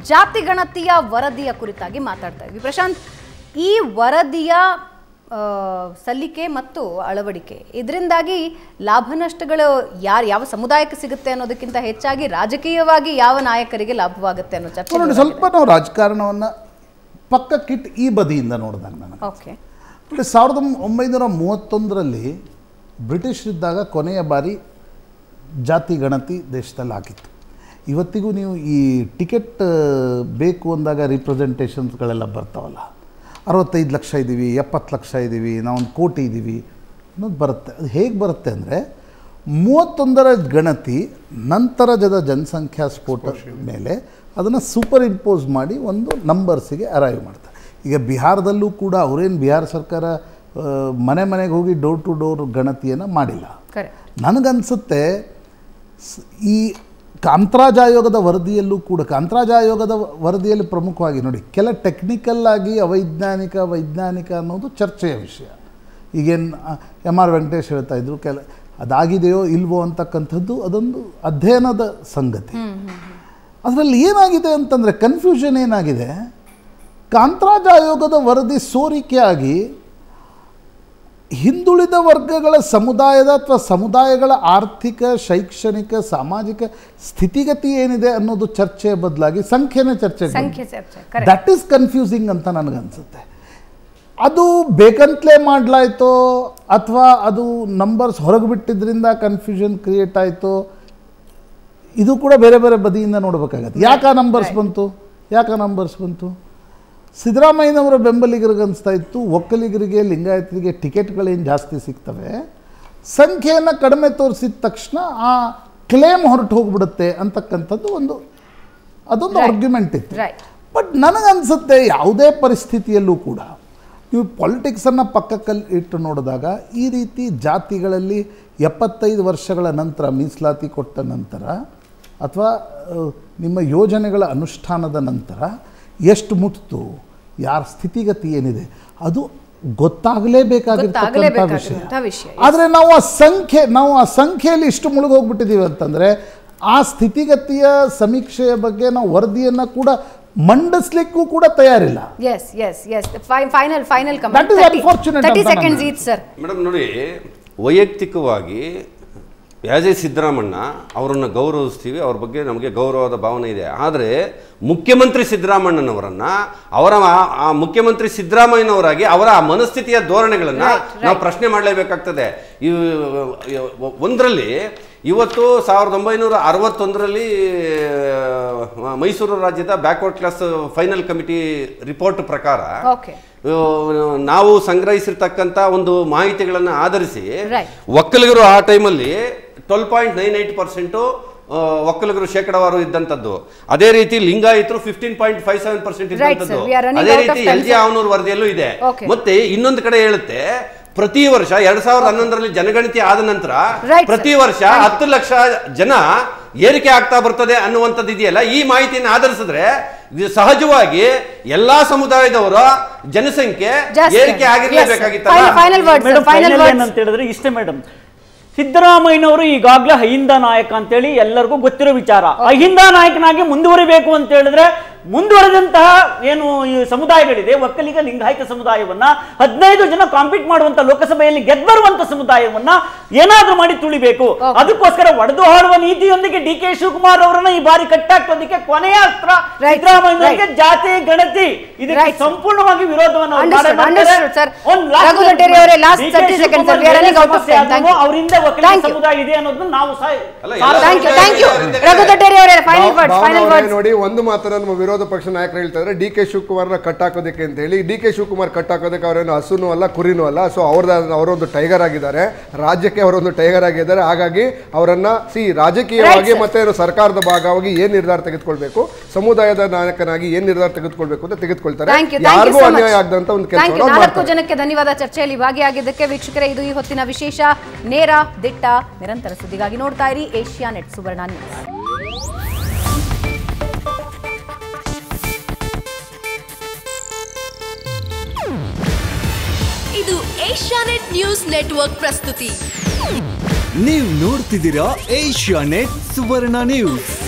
ಜಾತಿ ಗಣತಿಯ ವರದಿಯ ಕುರಿತಾಗಿ ಮಾತಾಡ್ತಾ ಇದ್ವಿ ಪ್ರಶಾಂತ್ ಈ ವರದಿಯ ಆ, ಸಲ್ಲಿಕೆ ಮತ್ತು ಅಳವಡಿಕೆ ಇದರಿಂದಾಗಿ ಲಾಭ ನಷ್ಟಗಳು ಯಾರು ಯಾವ ಸಮುದಾಯಕ್ಕೆ ಸಿಗುತ್ತೆ ಅನ್ನೋದಕ್ಕಿಂತ ಹೆಚ್ಚಾಗಿ ರಾಜಕೀಯವಾಗಿ ಯಾವ ನಾಯಕರಿಗೆ ಲಾಭವಾಗುತ್ತೆ ಅನ್ನೋ ಚರ್ಚೆ ನೋಡಿ ಸ್ವಲ್ಪ ನಾವು ರಾಜಕಾರಣವನ್ನು ಪಕ್ಕಕ್ಕಿಟ್ಟು ಈ ಬದಿಯಿಂದ ನೋಡಿದಾಗ ನನಗೆ ಓಕೆ ನೋಡಿ ಸಾವಿರದ ಒಂಬೈನೂರ ಮೂವತ್ತೊಂದರಲ್ಲಿ ಬ್ರಿಟಿಷರಿದ್ದಾಗ ಕೊನೆಯ ಬಾರಿ ಜಾತಿ ಗಣತಿ ದೇಶದಲ್ಲಿ ಆಗಿತ್ತು ಇವತ್ತಿಗೂ ನೀವು ಈ ಟಿಕೆಟ್ ಬೇಕು ಅಂದಾಗ ರಿಪ್ರೆಸೆಂಟೇಷನ್ಸ್ಗಳೆಲ್ಲ ಬರ್ತಾವಲ್ಲ ಅರವತ್ತೈದು ಲಕ್ಷ ಇದ್ದೀವಿ ಎಪ್ಪತ್ತು ಲಕ್ಷ ಇದ್ದೀವಿ ನಾವೊಂದು ಕೋಟಿ ಇದ್ದೀವಿ ಅನ್ನೋದು ಬರುತ್ತೆ ಅದು ಹೇಗೆ ಬರುತ್ತೆ ಅಂದರೆ ಮೂವತ್ತೊಂದರ ಗಣತಿ ನಂತರ ಜದ ಜನಸಂಖ್ಯಾ ಸ್ಫೋಟ ಮೇಲೆ ಅದನ್ನು ಸೂಪರ್ ಇಂಪೋಸ್ ಮಾಡಿ ಒಂದು ನಂಬರ್ಸಿಗೆ ಅರೈವ್ ಮಾಡ್ತಾರೆ ಈಗ ಬಿಹಾರದಲ್ಲೂ ಕೂಡ ಅವರೇನು ಬಿಹಾರ ಸರ್ಕಾರ ಆ, ಮನೆ ಮನೆಗೆ ಹೋಗಿ ಡೋರ್ ಟು ಡೋರ್ ಗಣತಿಯನ್ನು ಮಾಡಿಲ್ಲ ಕರೆ ನನಗನ್ಸುತ್ತೆ ಸ್- ಈ ಕಾಂತರಾಜ್ ಆಯೋಗದ ವರದಿಯಲ್ಲೂ ಕೂಡ ಕಾಂತರಾಜ್ ಆಯೋಗದ ವರದಿಯಲ್ಲಿ ಪ್ರಮುಖವಾಗಿ ನೋಡಿ ಕೆಲ ಟೆಕ್ನಿಕಲ್ ಆಗಿ ಅವೈಜ್ಞಾನಿಕ ವೈಜ್ಞಾನಿಕ ಅನ್ನೋದು ಚರ್ಚೆಯ ವಿಷಯ ಈಗೇನು ಎಮ್ ಆರ್ ವೆಂಕಟೇಶ್ ಹೇಳ್ತಾ ಇದ್ರು ಕೆಲ ಅದಾಗಿದೆಯೋ ಇಲ್ವೋ ಅಂತಕ್ಕಂಥದ್ದು ಅದೊಂದು ಅಧ್ಯಯನದ ಸಂಗತಿ ಅದರಲ್ಲಿ ಏನಾಗಿದೆ ಅಂತಂದರೆ ಕನ್ಫ್ಯೂಷನ್ ಏನಾಗಿದೆ ಕಾಂತರಾಜ್ ಆಯೋಗದ ವರದಿ ಸೋರಿಕೆಯಾಗಿ ಹಿಂದುಳಿದ ವರ್ಗಗಳ ಸಮುದಾಯದ ಅಥವಾ ಸಮುದಾಯಗಳ ಆರ್ಥಿಕ ಶೈಕ್ಷಣಿಕ ಸಾಮಾಜಿಕ ಸ್ಥಿತಿಗತಿ ಏನಿದೆ ಅನ್ನೋದು ಚರ್ಚೆಯ ಬದಲಾಗಿ ಸಂಖ್ಯೆನೇ ಚರ್ಚೆ ಸಂಖ್ಯೆ ಚರ್ಚೆ ಕರೆ ದಟ್ ಈಸ್ ಕನ್ಫ್ಯೂಸಿಂಗ್ ಅಂತ ನನಗನ್ಸುತ್ತೆ ಅದು ಬೇಕಂತಲೇ ಮಾಡಲಾಯ್ತೋ ಅಥವಾ ಅದು ನಂಬರ್ಸ್ ಹೊರಗೆ ಬಿಟ್ಟಿದ್ರಿಂದ ಕನ್ಫ್ಯೂಷನ್ ಕ್ರಿಯೇಟ್ ಆಯಿತು ಇದು ಕೂಡ ಬೇರೆ ಬೇರೆ ಬದಿಯಿಂದ ನೋಡಬೇಕಾಗತ್ತೆ ಯಾಕೆ ಆ ನಂಬರ್ಸ್ ಬಂತು ಯಾಕೆ ಆ ನಂಬರ್ಸ್ ಬಂತು ಸಿದ್ದರಾಮಯ್ಯನವರ ಬೆಂಬಲಿಗರಿಗೆ ಅನಿಸ್ತಾ ಇತ್ತು ಒಕ್ಕಲಿಗರಿಗೆ ಲಿಂಗಾಯತರಿಗೆ ಟಿಕೆಟ್ಗಳೇನು ಜಾಸ್ತಿ ಸಿಗ್ತವೆ ಸಂಖ್ಯೆಯನ್ನು ಕಡಿಮೆ ತೋರಿಸಿದ ತಕ್ಷಣ ಆ ಕ್ಲೇಮ್ ಹೊರಟು ಹೋಗ್ಬಿಡುತ್ತೆ ಅಂತಕ್ಕಂಥದ್ದು ಒಂದು ಅದೊಂದು Right. ಆರ್ಗ್ಯುಮೆಂಟ್ ಇತ್ತು ರೈಟ್ ಬಟ್ ನನಗನ್ಸುತ್ತೆ ಯಾವುದೇ ಪರಿಸ್ಥಿತಿಯಲ್ಲೂ ಕೂಡ ನೀವು ಪಾಲಿಟಿಕ್ಸನ್ನು ಪಕ್ಕಕ್ಕಲ್ಲಿ ಇಟ್ಟು ನೋಡಿದಾಗ ಈ ರೀತಿ ಜಾತಿಗಳಲ್ಲಿ ಎಪ್ಪತ್ತೈದು ವರ್ಷಗಳ ನಂತರ ಮೀಸಲಾತಿ ಕೊಟ್ಟ ನಂತರ ಅಥವಾ ಆ, ನಿಮ್ಮ ಯೋಜನೆಗಳ ಅನುಷ್ಠಾನದ ನಂತರ ಎಷ್ಟು ಮುಟ್ತು ಯಾರ ಸ್ಥಿತಿಗತಿ ಏನಿದೆ ಅದು ಗೊತ್ತಾಗಲೇಬೇಕಾಗಿರ್ತಕ್ಕಂಥ ವಿಷಯ ಗೊತ್ತಾಗಲೇಬೇಕಾಗಿರುವಂಥ ವಿಷಯ. ಆದರೆ ನಾವು ಆ ಸಂಖ್ಯೆ ನಾವು ಆ ಸಂಖ್ಯೆಯಲ್ಲಿ ಇಷ್ಟು ಮುಳುಗಿ ಹೋಗ್ಬಿಟ್ಟಿದ್ದೀವಿ ಅಂತಂದರೆ ಆ ಸ್ಥಿತಿಗತಿಯ ಸಮೀಕ್ಷೆಯ ಬಗ್ಗೆ ನಾವು ವರದಿಯನ್ನು ಕೂಡ ಮಂಡಿಸ್ಲಿಕ್ಕೂ ಕೂಡ ತಯಾರಿಲ್ಲ yes yes yes final final That is unfortunate thirty ಅಂತ ಸೆಕೆಂಡ್ಸ್ ನಾನು- ಈತ್ ಸರ್ ಮೇಡಮ್ ನೋಡಿ ವೈಯಕ್ತಿಕವಾಗಿ ಯಾಜೆ ಸಿದ್ದರಾಮಣ್ಣ ಅವರನ್ನು ಗೌರವಿಸ್ತೀವಿ ಅವ್ರ ಬಗ್ಗೆ ನಮಗೆ ಗೌರವದ ಭಾವನೆ ಇದೆ ಆದರೆ ಮುಖ್ಯಮಂತ್ರಿ ಸಿದ್ದರಾಮಣ್ಣನವರನ್ನ ಅವರ ಆ- ಆ ಮುಖ್ಯಮಂತ್ರಿ ಸಿದ್ದರಾಮಯ್ಯನವರಾಗಿ ಅವರ ಆ ಮನಸ್ಥಿತಿಯ ಧೋರಣೆಗಳನ್ನು Right, right. ನಾವು ಪ್ರಶ್ನೆ ಮಾಡಲೇಬೇಕಾಗ್ತದೆ ಈ ಒಂದರಲ್ಲಿ ಇವತ್ತು ಸಾವಿರದ ಒಂಬೈನೂರ ಅರವತ್ತೊಂದರಲ್ಲಿ ಆ, ಮೈಸೂರು ರಾಜ್ಯದ backward class final committee report ಪ್ರಕಾರ ಓಕೆ ಆ, ನಾವು ಸಂಗ್ರಹಿಸಿರ್ತಕ್ಕಂಥ ಒಂದು ಮಾಹಿತಿಗಳನ್ನು ಆಧರಿಸಿ Right. ಒಕ್ಕಲಿಗರು ಆ ಟೈಮಲ್ಲಿ twelve point nine eight percent ಒಕ್ಕಲಿಗರು ಶೇಕಡವಾರು ಇದ್ದಂಥದ್ದು ಅದೇ ರೀತಿ ಲಿಂಗಾಯತರು fifteen point five seven percent Right, sir. ಇದ್ದಂಥದ್ದು We are running ಅದೇ out of ರೀತಿ time, L G sir. Havanur ವರದಿಯಲ್ಲೂ ಇದೆ Okay. ಮತ್ತೆ ಇನ್ನೊಂದು ಕಡೆ ಹೇಳುತ್ತೆ ಪ್ರತಿ ವರ್ಷ ಎರಡ್ ಸಾವಿರದ ಹನ್ನೊಂದರಲ್ಲಿ ಜನಗಣತಿ ಆದ ನಂತರ Right, sir. ಪ್ರತಿ ವರ್ಷ Thank you. ಹತ್ತು ಲಕ್ಷ ಜನ ಏರಿಕೆ ಆಗ್ತಾ ಬರ್ತದೆ ಅನ್ನುವಂಥದ್ದು ಇದೆಯಲ್ಲ ಈ ಮಾಹಿತಿಯನ್ನು ಆಧರಿಸಿದ್ರೆ ಇದು ಸಹಜವಾಗಿ ಎಲ್ಲಾ ಸಮುದಾಯದವರ ಜನಸಂಖ್ಯೆ ಜಾಸ್ತಿ ಏರಿಕೆ ಆಗಿದೆ. Yes, sir. Final- ಆಗಿರ್ಲೇಬೇಕಾಗಿತ್ತಲ್ಲ final words, sir. Madam Final final words. ಏನಂತ ಹೇಳಿದ್ರೆ ಇಷ್ಟೇ ಮೇಡಮ್ ಸಿದ್ದರಾಮಯ್ಯನವರು ಈಗಾಗಲೇ ಅಹಿಂದ ನಾಯಕ ಅಂತೇಳಿ ಎಲ್ಲರಿಗೂ ಗೊತ್ತಿರೋ ವಿಚಾರ ಅಹಿಂದ ನಾಯಕನಾಗಿ ಮುಂದುವರಿಬೇಕು ಅಂತ ಹೇಳಿದ್ರೆ ಮುಂದುವರೆದಂತಹ ಏನು ಈ ಸಮುದಾಯಗಳಿದೆ ಒಕ್ಕಲಿಗ ಲಿಂಗಾಯತ ಸಮುದಾಯವನ್ನ ಹದಿನೈದು ಜನ ಕಾಂಪೀಟ್ ಮಾಡುವಂತ ಲೋಕಸಭೆಯಲ್ಲಿ ಗೆದ್ಬರುವಂತ ಸಮುದಾಯವನ್ನ ಏನಾದ್ರೂ ಮಾಡಿ ತುಳಿಬೇಕು Okay. ಅದಕ್ಕೋಸ್ಕರ ಒಡೆದು ಆಡುವ ನೀತಿಯೊಂದಿಗೆ ಡಿ ಕೆ ಶಿವಕುಮಾರ್ ಅವರನ್ನ ಈ ಬಾರಿ ಕಟ್ಟಾಕೋದಕ್ಕೆ ಕೊನೆಯ ಅಸ್ತ್ರ Right, ಸಿದ್ದರಾಮಯ್ಯನವರಿಗೆ right. ಜಾತಿ ಗಣತಿ ಇದಕ್ಕೆ Right, sir. ಸಂಪೂರ್ಣವಾಗಿ ವಿರೋಧವನ್ನು ಅವ್ರು Understood, ಮಾಡೇ ಮಾಡ್ತಾರೆ. understood, sir. ಒಂದ್ last ರಘು ಗಡ್ಡೇರಿ ಅವರೇ, last D K 30 seconds, sir. Shivakumar We are running ಏನೇ out of ಸಮಸ್ಯೆ time. ಆದ್ರೂ Thank you. ಅವರಿಂದ ಒಕ್ಕಲಿಗ Thank you. ಸಮುದಾಯ ಇದೆ ಅನ್ನೋದನ್ನ ನಾವು ಸಹ ಅಲ್ಲ, ಸಾಲ- ಎಲ್ಲ thank you thank you Raghu Dodderi ಅವರೇ ಫೈನಲ್ ವರ್ಡ್ಸ್ ಫೈನಲ್ ಭಾವನೆ ವರ್ಡ್ಸ್ ನೋಡಿ ಒಂದು ಮಾತನ್ನ ನಮ್ಮ ವಿರೋಧ ಪಕ್ಷ ನಾಯಕರು ಹೇಳ್ತಾ ಇದ್ದಾರೆ ಡಿ ಕೆ ಶಿವಕುಮಾರ್ನ ಕಟ್ಟಾಕೋದಕ್ಕೆ ಅಂತ ಹೇಳಿ ಡಿ ಕೆ ಶಿವಕುಮಾರ್ ಕಟ್ಟಾಕೋದಕ್ಕೆ ಅವರೇನು ಹಸುನೂ ಅಲ್ಲ ಕುರಿನೂ ಅಲ್ಲ ಸೊ ಅವ್ರದ ಅವರೊಂದು ಟೈಗರ್ ಆಗಿದ್ದಾರೆ ರಾಜ್ಯಕ್ಕೆ ಅವರೊಂದು ಟೈಗರ್ ಆಗಿದ್ದಾರೆ ಹಾಗಾಗಿ ಅವರನ್ನ ಸಿ ರಾಜಕೀಯವಾಗಿ Right, sir. ಮತ್ತೆ ಏನು ಸರ್ಕಾರದ ಭಾಗವಾಗಿ ಏನ್ ನಿರ್ಧಾರ ತೆಗೆದುಕೊಳ್ಬೇಕು ಸಮುದಾಯದ ನಾಯಕನಾಗಿ ಏನ್ ನಿರ್ಧಾರ ತೆಗೆದುಕೊಳ್ಬೇಕು ಅಂತ ತೆಗೆದುಕೊಳ್ತಾರೆ ಥ್ಯಾಂಕ್ ಯು ಥ್ಯಾಂಕ್ ಯು ಯಾರಿಗೂ ಸೊ ಅನ್ಯಾಯ ಮಚ್ ಆಗದಂತ ಒಂದು ಥ್ಯಾಂಕ್ ಯು ಕೆಲಸ ನಾಲ್ಕು ಜನಕ್ಕೆ ಧನ್ಯವಾದ ಚರ್ಚೆಯಲ್ಲಿ ಭಾಗಿಯಾಗಿದ್ದಕ್ಕೆ ವೀಕ್ಷಕರೇ ಇದು ಈ ಹೊತ್ತಿನ ವಿಶೇಷ ನೇರ ದಿಟ್ಟ ನಿರಂತರ ಸುದ್ದಿಗಾಗಿ ನೋಡ್ತಾ ಇರಿ ಏಷ್ಯಾ ನೆಟ್ ಸುವರ್ಣ ನ್ಯೂಸ್ ಇದು ಏಷ್ಯಾನೆಟ್ ನ್ಯೂಸ್ ನೆಟ್ವರ್ಕ್ ಪ್ರಸ್ತುತಿ ನೀವು ನೋಡ್ತಿದ್ದೀರಾ ಏಷ್ಯಾ ನೆಟ್ ಸುವರ್ಣ ನ್ಯೂಸ್